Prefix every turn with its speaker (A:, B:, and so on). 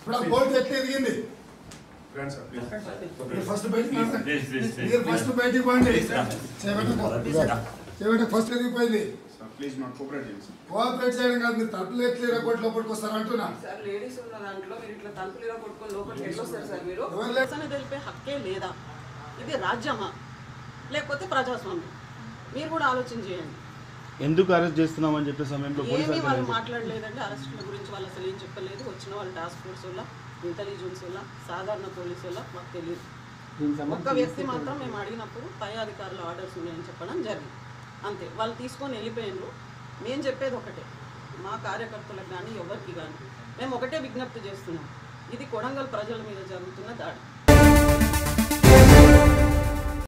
A: ఇప్పుడు ఆ బోల్ట్ ఎట్లా ఎదిగింది
B: రండి సార్ ప్లీజ్
A: మీరు ఫస్ట్ బయటికి రండి.
C: Please, please, please.
A: మీరు ఫస్ట్ బయటికి పోండి
C: Please,
A: చేపట్ట చేపట్ట ఫస్ట్ ఎదిగిపోయింది
B: సార్ ప్లీజ్ మాకు కోఆపరేట్ చేయండి సార్
A: కోఆపరేట్ చేయడం కాదు మీరు తప్పులు ఎట్లా ఇరగొట్టి లోపలికి వస్తారు అంటున్నా
D: సార్ లేడీస్ ఉన్న దాంట్లో మీరు ఇట్లా తలుపులు ఇలా కొట్టుకొని లోపలికి ఎట్లా వస్తారు సార్ మీరు
A: ఎవరు లేరు.
D: నిరసన తెలిపే హక్కే లేదా ఇది రాజ్యమా లేకపోతే ప్రజాస్వామ్యం మీరు కూడా ఆలోచన చేయండి
E: ఎందుకు అరెస్ట్ చేస్తున్నామని చెప్పే సమయంలో పోలీసు
D: ఏమీ వాళ్ళు
E: అధికారులు
D: మాట్లాడలేదండి అరెస్టుల గురించి వాళ్ళు అసలు ఏం చెప్పలేదు వచ్చిన వాళ్ళు టాస్క్ ఫోర్స్ వల్ల ఇంటెలిజెన్స్ వల్ల సాధారణ పోలీసు వల్ల మాకు తెలియదు ఒక్క వ్యక్తి మాత్రం మేము అడిగినప్పుడు పై అధికారుల ఆర్డర్స్ ఉన్నాయని చెప్పడం జరిగింది అంతే వాళ్ళు తీసుకొని వెళ్ళిపోయినారు మేము చెప్పేది ఒకటే మా కార్యకర్తలకు కానీ ఎవరికి కానీ మేము ఒకటే విజ్ఞప్తి చేస్తున్నాం ఇది కొడంగల్ ప్రజల మీద జరుగుతున్న దాడి